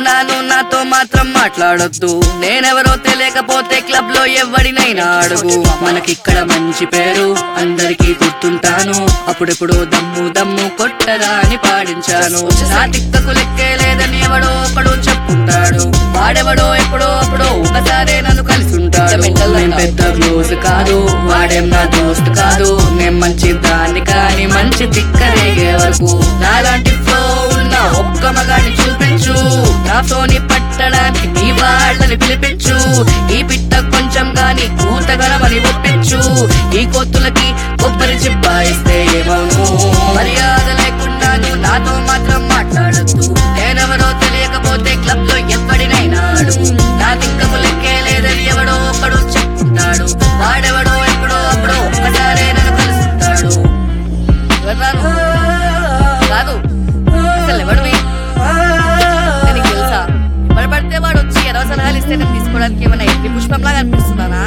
లేకున్నాను నాతో మాత్రం మాట్లాడొద్దు నేనెవరో తెలియకపోతే క్లబ్ లో ఎవడినైనా అడుగు మనకిక్కడ మంచి పేరు అందరికీ గుర్తుంటాను అప్పుడెప్పుడు దమ్ము దమ్ము కొట్టరా అని పాడించాను నా తిక్కకు లెక్కే లేదని ఎవడో ఒకడు చెప్పుంటాడు వాడెవడో ఎప్పుడో అప్పుడో ఒకసారే నన్ను కలిసి ఉంటాడు నేను పెద్ద క్లోజ్ కాదు వాడేం నా దోస్త్ కాదు నేను మంచి దాన్ని కానీ మంచి తిక్క రేగే వరకు నాలాంటి ఫ్లో ఉన్న ఒక్క మగాన్ని చూపించు నాతోని పట్టడానికి నీ వాళ్ళని పిలిపించు ఈ పిట్ట కొంచెం గాని కూతగలమని ఒప్పించు ఈ కొత్తులకి కొబ్బరి చిబ్బాయిస్తే ఏమవును మర్యాద లేకుండా నువ్వు నాతో మాత్రం మాట్లాడద్దు నేనెవరో తెలియకపోతే క్లబ్ లో ఎవ్వడినైనా అడుగు నా తిక్కము లెక్కే లేదని ఎవడో ఒకడు చెప్పుకుంటాడు వాడెవడో ఎప్పుడో అప్పుడో ఒక్కసారే నన్ను కలుసుకుంటాడు ఎవరు కాదు అసలు ఎవడివి నీకు తెలుసా ఎవడు పడితే వాడు వచ్చి ఎనవ సలహాలు ఇస్తే నేను తీసుకోవడానికి ఏమైనా ఎన్ని పుష్పంలాగా అనిపిస్తున్నానా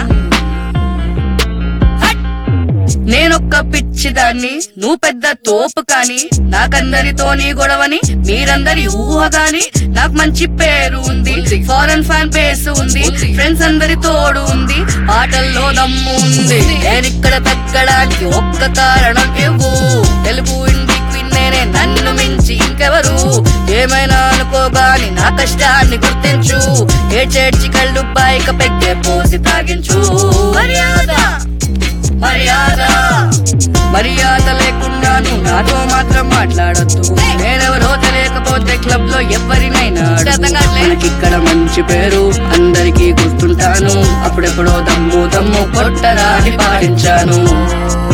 హట్! నేనొక్క పిచ్చిదాన్ని నువ్వు పెద్ద తోపు కాని నాకందరితోని గొడవని మీరందరి ఊహ గాని నాకు మంచి పేరు ఉంది ఫారెన్ ఫ్యాన్ బేస్ ఉంది ఫ్రెండ్స్ అందరి తోడు ఉంది ఆటల్లో దమ్ము ఉంది నేనిక్కడ తగ్గడానికి ఒక్క కారణం ఇవ్వు తెలుగు ఇండి క్వీన్ నేనే నన్ను మించి ఇంకెవరు ఏమైనా అనుకోగాని నా కష్టాన్ని గుర్తించు ఏడ్చేడ్చి కళ్ళు బైక పెగ్గే పోసి తాగించు మర్యాద మర్యాద మర్యాద లేకుండా నువ్వు నాతో మాత్రం మాట్లాడొద్దు నేనెవరో తెలియకపోతే క్లబ్ లో ఎవరినైనా ఇక్కడ మంచి పేరు అందరికీ గుర్తుంటాను అప్పుడెప్పుడో దమ్ము దమ్ము కొట్టరా అని పాటించాను